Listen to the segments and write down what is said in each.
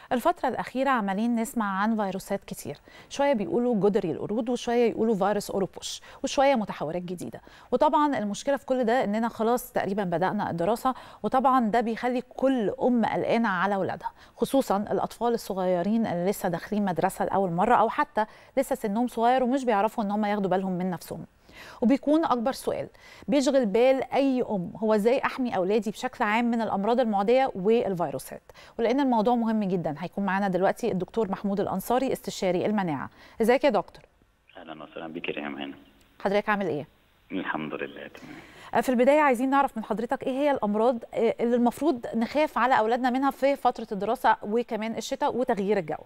الفترة الأخيرة عمالين نسمع عن فيروسات كتير شوية بيقولوا جدري القرود وشوية يقولوا فيروس أوروبوش وشوية متحورات جديدة وطبعا المشكلة في كل ده إننا خلاص تقريبا بدأنا الدراسة وطبعا ده بيخلي كل أم قلقانة على أولادها خصوصا الأطفال الصغيرين اللي لسه داخلين مدرسة لأول مرة أو حتى لسه سنهم صغير ومش بيعرفوا إن هم ياخدوا بالهم من نفسهم وبيكون اكبر سؤال بيشغل بال اي ام هو ازاي احمي اولادي بشكل عام من الامراض المعديه والفيروسات ولان الموضوع مهم جدا هيكون معانا دلوقتي الدكتور محمود الانصاري استشاري المناعه ازيك يا دكتور اهلا وسهلا بيك يا ريهام هنا حضرتك عامل ايه الحمد لله تمام في البدايه عايزين نعرف من حضرتك ايه هي الامراض اللي المفروض نخاف على اولادنا منها في فتره الدراسه وكمان الشتاء وتغيير الجو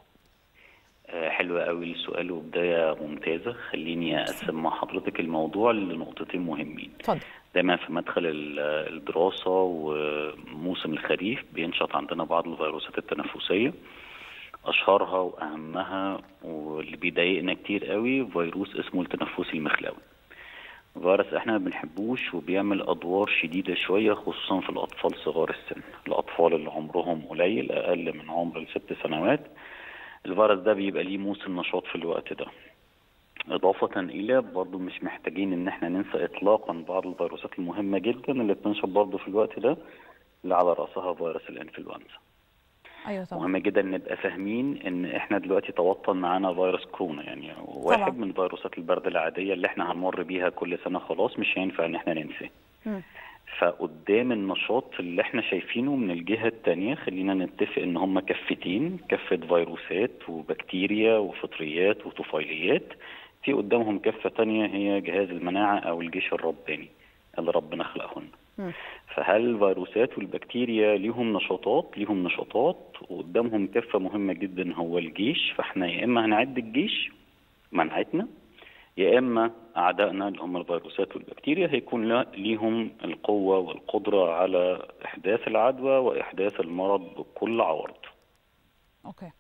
حلو قوي السؤال وبدايه ممتازه خليني اقسم مع حضرتك الموضوع لنقطتين مهمين اتفضل دايما في مدخل الدراسه وموسم الخريف بينشط عندنا بعض الفيروسات التنفسيه اشهرها واهمها واللي بيضايقنا كتير قوي فيروس اسمه التنفسي المخلوي فيروس احنا ما بنحبوش وبيعمل ادوار شديده شويه خصوصا في الاطفال صغار السن الاطفال اللي عمرهم قليل اقل من عمر الست سنوات الفيروس ده بيبقى ليه موسم نشاط في الوقت ده إضافة إلى برضو مش محتاجين إن احنا ننسى إطلاقا بعض الفيروسات المهمة جدا اللي بتنشط برضو في الوقت ده اللي على رأسها فيروس الإنفلونزا. أيوة طبعا. مهم جدا نبقى فاهمين إن احنا دلوقتي توطن معانا فيروس كورونا يعني واحد طبعا. من فيروسات البرد العادية اللي احنا هنمر بيها كل سنة خلاص مش هينفع إن احنا ننساه. فقدام النشاط اللي احنا شايفينه من الجهة التانية خلينا نتفق ان هم كفتين كفة فيروسات وبكتيريا وفطريات وطفيليات في قدامهم كفة تانية هي جهاز المناعة او الجيش الرباني اللي ربنا خلقهن فهل الفيروسات والبكتيريا ليهم نشاطات ليهم نشاطات وقدامهم كفة مهمة جدا هو الجيش فاحنا يا اما هنعد الجيش مناعتنا يا اما اعدائنا اللي هم الفيروسات والبكتيريا هيكون ليهم القوه والقدره على احداث العدوى واحداث المرض بكل عوارضه. اوكي.